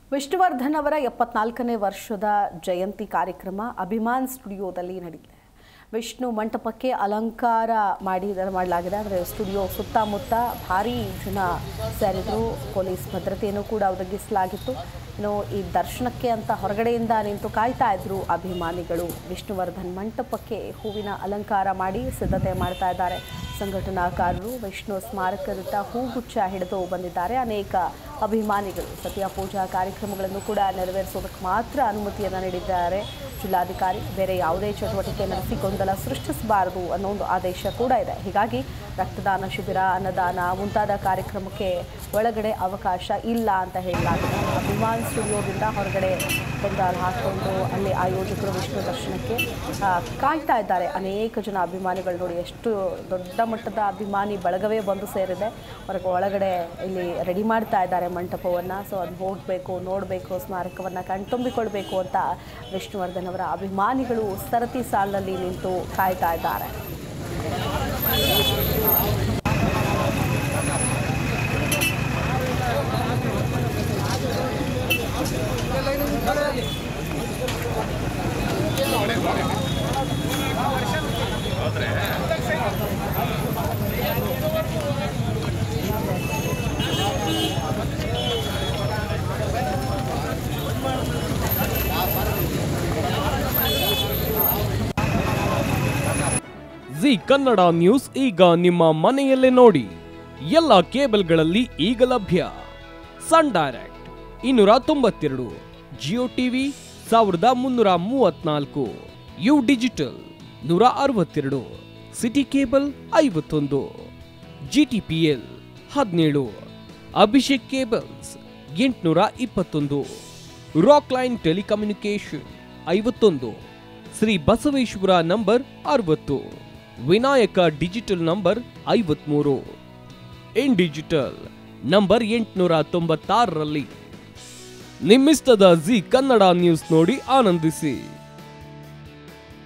ವಿಷ್ಣುವರ್ಧನ್ ಅವರ ಎಪ್ಪತ್ನಾಲ್ಕನೇ ವರ್ಷದ ಜಯಂತಿ ಕಾರ್ಯಕ್ರಮ ಅಭಿಮಾನ್ ಸ್ಟುಡಿಯೋದಲ್ಲಿ ನಡೆದಿದೆ ವಿಷ್ಣು ಮಂಟಪಕ್ಕೆ ಅಲಂಕಾರ ಮಾಡಿ ಮಾಡಲಾಗಿದೆ ಅಂದರೆ ಸ್ಟುಡಿಯೋ ಸುತ್ತಮುತ್ತ ಭಾರೀ ಜನ ಸೇರಿದ್ರು ಪೊಲೀಸ್ ಭದ್ರತೆಯನ್ನು ಕೂಡ ಒದಗಿಸಲಾಗಿತ್ತು ಇನ್ನು ಈ ದರ್ಶನಕ್ಕೆ ಅಂತ ಹೊರಗಡೆಯಿಂದ ನಿಂತು ಕಾಯ್ತಾ ಇದ್ರು ಅಭಿಮಾನಿಗಳು ವಿಷ್ಣುವರ್ಧನ್ ಮಂಟಪಕ್ಕೆ ಹೂವಿನ ಅಲಂಕಾರ ಮಾಡಿ ಸಿದ್ಧತೆ ಮಾಡ್ತಾ ಇದ್ದಾರೆ ಸಂಘಟನಾಕಾರರು ವಿಷ್ಣು ಸ್ಮಾರಕದತ್ತ ಹೂಗುಚ್ಛ ಹಿಡಿದು ಬಂದಿದ್ದಾರೆ ಅನೇಕ ಅಭಿಮಾನಿಗಳು ಸತ್ಯ ಪೂಜಾ ಕಾರ್ಯಕ್ರಮಗಳನ್ನು ಕೂಡ ನೆರವೇರಿಸೋದಕ್ಕೆ ಮಾತ್ರ ಅನುಮತಿಯನ್ನು ನೀಡಿದ್ದಾರೆ ಜಿಲ್ಲಾಧಿಕಾರಿ ಬೇರೆ ಯಾವುದೇ ಚಟುವಟಿಕೆ ನಡೆಸಿ ಗೊಂದಲ ಸೃಷ್ಟಿಸಬಾರದು ಅನ್ನೋ ಒಂದು ಆದೇಶ ಕೂಡ ಇದೆ ಹೀಗಾಗಿ ರಕ್ತದಾನ ಶಿಬಿರ ಅನ್ನದಾನ ಮುಂತಾದ ಕಾರ್ಯಕ್ರಮಕ್ಕೆ ಒಳಗಡೆ ಅವಕಾಶ ಇಲ್ಲ ಅಂತ ಹೇಳಲಾಗಿದೆ ಅಭಿಮಾನ್ ಸ್ಟುಡಿಯೋದಿಂದ ಹೊರಗಡೆ ಪೆಂಡಾಲ್ ಹಾಕೊಂಡು ಅಲ್ಲಿ ಆಯೋಜಕರು ವಿಷ್ಣು ದರ್ಶನಕ್ಕೆ ಆ, ಕಾಯ್ತಾ ಇದ್ದಾರೆ ಅನೇಕ ಜನ ಅಭಿಮಾನಿಗಳು ನೋಡಿ ಎಷ್ಟು ದೊಡ್ಡ ಮಟ್ಟದ ಅಭಿಮಾನಿ ಬಳಗವೇ ಬಂದು ಸೇರಿದೆ ಹೊರಗೆ ಒಳಗಡೆ ಇಲ್ಲಿ ರೆಡಿ ಮಾಡ್ತಾ ಇದ್ದಾರೆ ಮಂಟಪವನ್ನು ಸೊ ಅದು ಹೋಗಬೇಕು ನೋಡಬೇಕು ಸ್ಮಾರಕವನ್ನು ಕಣ್ತುಂಬಿಕೊಳ್ಬೇಕು ಅಂತ ವಿಷ್ಣುವರ್ಧನ್ ಅವರ ಅಭಿಮಾನಿಗಳು ಸರತಿ ಸಾಲಿನಲ್ಲಿ ನಿಂತು ಕಾಯ್ತಾ ಇದ್ದಾರೆ ಜಿ ಕನ್ನಡ ನ್ಯೂಸ್ ಈಗ ನಿಮ್ಮ ಮನೆಯಲ್ಲೇ ನೋಡಿ ಎಲ್ಲ ಕೇಬಲ್ಗಳಲ್ಲಿ ಈಗ ಲಭ್ಯ ಸನ್ ಡೈರೆಕ್ಟ್ ಇನ್ನೂರ ತೊಂಬತ್ತೆರಡು ಜಿಯೋ ಟಿವಿ ಸಾವಿರದ ಮುನ್ನೂರ ಮೂವತ್ನಾಲ್ಕು ಯು ಡಿಜಿಟಲ್ ನೂರ ಅರವತ್ತೆರಡು ಸಿಟಿ ಕೇಬಲ್ ಐವತ್ತೊಂದು ಜಿ ಟಿ ಪಿ ಎಲ್ ಹದಿನೇಳು ಅಭಿಷೇಕ್ ಕೇಬಲ್ಸ್ ಎಂಟುನೂರ ಇಪ್ಪತ್ತೊಂದು ರಾಕ್ ಲೈನ್ ಟೆಲಿಕಮ್ಯುನಿಕೇಶನ್ ಐವತ್ತೊಂದು ಶ್ರೀ ಬಸವೇಶ್ವರ ನಂಬರ್ ಅರವತ್ತು ವಿನಾಯಕ ಡಿಜಿಟಲ್ ನಂಬರ್ ಐವತ್ಮೂರು ಇನ್ ಡಿಜಿಟಲ್ ನಂಬರ್ ಎಂಟುನೂರ ತೊಂಬತ್ತಾರರಲ್ಲಿ ನಿಮ್ಮಿಸ್ತದ ಜಿ ಕನ್ನಡ ನ್ಯೂಸ್ ನೋಡಿ ಆನಂದಿಸಿ